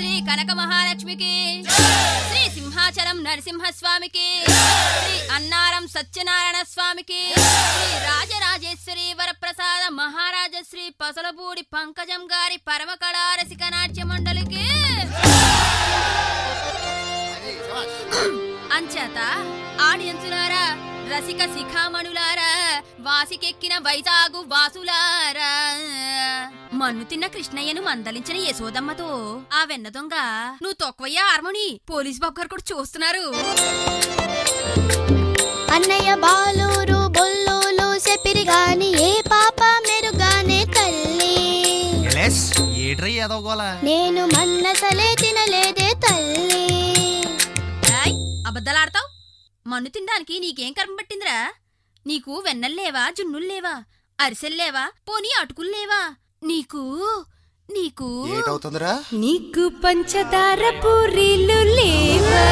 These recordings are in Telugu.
శ్రీ కనక మహాలక్ష్మికి శ్రీ సింహాచలం నరసింహస్వామికి శ్రీ అన్నారం సత్యనారాయణ స్వామికి శ్రీ రాజరాజేశ్వరి వరప్రసాద మహారాజ శ్రీ పసలపూడి పంకజం గారి పరమ కళారసిక నాట్య మండలికి అంచేత ఆడియన్సులారా రసిక శిఖామణులారా వాసికెక్కిన వైజాగు వాసులారా మన్ను తిన్న కృష్ణయ్యను మందలించిన యశోదమ్మతో ఆ వెన్న దొంగ నువ్వు తొక్కవయ్యా హార్మోని పోలీస్ బాబు గారు కూడా చూస్తున్నారు అన్నయ్య బాలూరు బొల్లూలు చెప్పిరి గాని ఏ పాప మెరుగానే తల్లి ఎలెస్ ఏట్రై ఏదో గోల నేను మన్నసలే తినలేదే తల్లి ఏయ్, అబద్ధాలాడతావ్ మన్ను తినడానికి నీకేం కర్మ పట్టిందిరా నీకు వెన్నల్లేవా జున్నుల్లేవా అరిసెల్లేవా పోనీ అటుకుల్లేవా నీకు నీకు ఏటవుతుందిరా నీకు పంచదార పూరీలు లేవా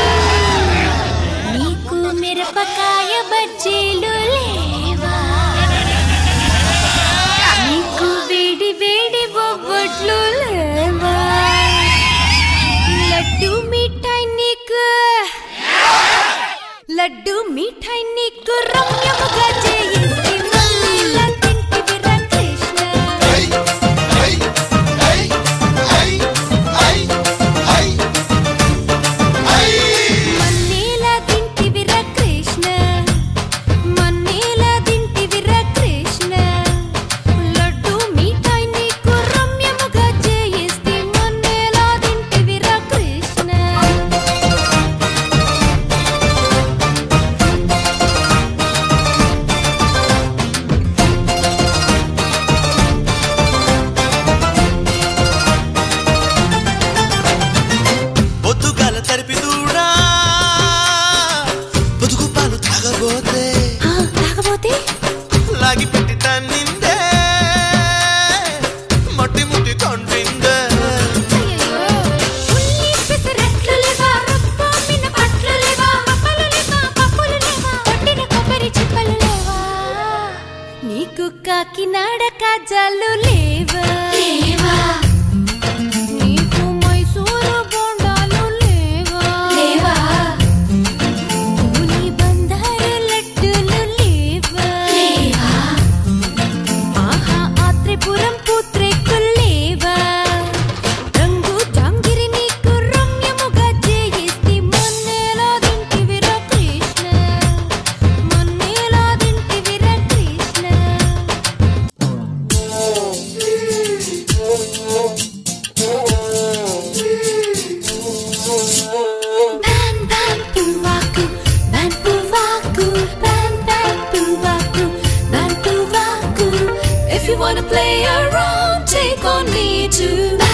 నీకు మిరపకాయ బజ్జీలు లేవా నీకు వేడి వేడి బొబ్బట్లు లేవా లడ్డు మిఠాయి నీకు లడ్డు మిఠాయి నీకు రమ్యముగా చేయిస్తే మళ్ళీలా తింటివిరా కృష్ణ మన్నేలా తింటివిరా కృష్ణ మన్నేలా తింటివిరా కృష్ణ లడ్డు మిఠాయి నీకు రమ్యముగా చేయిస్తే మన్నేలా తింటివిరా కృష్ణ పొద్దుగాల తరిపి దూడా పొదుగు పాలు తాగబోతే ఆ, తాగబోతే లాగి పెట్టి తన్నిందే మట్టి ముట్టి కొంటిందే అయ్యయ్యో. ఉల్లి పెసరట్లు లేవా, రవ్వ మినపట్లు లేవా, పప్పులు లేవా, పప్పులు లేవా, కొట్టిన కొబ్బరి చిప్పలు లేవా. నీకు కాకినాడ కాజాలు లేవా నీకు మైసూరు బోండాలు లేవా పూని బందరు లడ్డులు లేవా ఆహా ఆ త్రిపురం పూత్రేకులు లేవా రంగు జాంగిరి నీకు రమ్యముగా చేయిస్తే మొన్నేలా తింటివిరా Krishna మొన్నేలా తింటివిరా Krishna Ban ban puwaku, ban puwaku, ban ban puwaku, ban puwaku. If you wanna play around, take on me too.